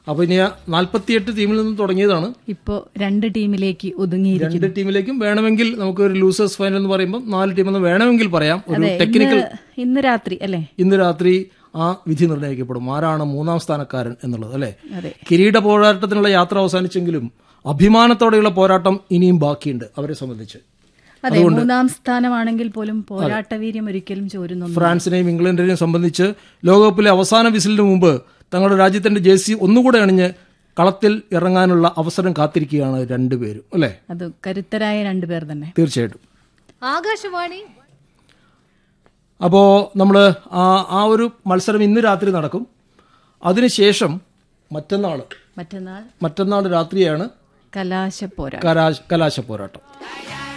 അപ്പൊ ഇനി നാൽപ്പത്തിയെട്ട് ടീമിൽ നിന്ന് തുടങ്ങിയതാണ് ഇപ്പോ രണ്ട് ടീമിലേക്ക് ഒതുങ്ങിയിരിക്കും രണ്ട് ടീമിലേക്കും വേണമെങ്കിൽ നമുക്ക് ഒരു ലൂസേഴ്സ് ഫൈനൽ എന്ന് പറയുമ്പോൾ നാല് ടീമെന്ന് വേണമെങ്കിൽ പറയാം ഒരു ടെക്നിക്കൽ ഇന്ന് ഇന്ന് രാത്രി അല്ലേ ഇന്ന് രാത്രി ആ വിധി നിർണ്ണയിക്കപ്പെടും ആരാണ് മൂന്നാം സ്ഥാനക്കാരൻ എന്നുള്ളത് അല്ലെ അതെ കിരീട പോരാട്ടത്തിനുള്ള യാത്ര അവസാനിച്ചെങ്കിലും അഭിമാനത്തോടെയുള്ള പോരാട്ടം ഇനിയും ബാക്കിയുണ്ട് അവരെ സംബന്ധിച്ച് അതെ മൂന്നാം സ്ഥാനമാണെങ്കിൽ പോലും പോരാട്ടവീര്യം ഒരിക്കലും ചോരുന്നു ഫ്രാൻസിനെയും ഇംഗ്ലണ്ടിനെയും സംബന്ധിച്ച് ലോകകപ്പിലെ അവസാന വിസിലിന് മുമ്പ് തങ്ങളുടെ രാജ്യത്തിന്റെ ജേഴ്സി ഒന്നുകൂടെ അണിഞ്ഞ് കളത്തിൽ ഇറങ്ങാനുള്ള അവസരം കാത്തിരിക്കുകയാണ് രണ്ടുപേരും അല്ലെ അത് കരുത്തരായ രണ്ടുപേർ തന്നെ തീർച്ചയായിട്ടും ആകാശവാണി അപ്പോൾ നമ്മൾ ആ ആ ഒരു മത്സരം ഇന്ന് രാത്രി നടക്കും അതിനുശേഷം മറ്റന്നാൾ മറ്റന്നാൾ മറ്റന്നാൾ രാത്രിയാണ് കലാശപ്പോരാ കലാശ കലാശ പോരാട്ടം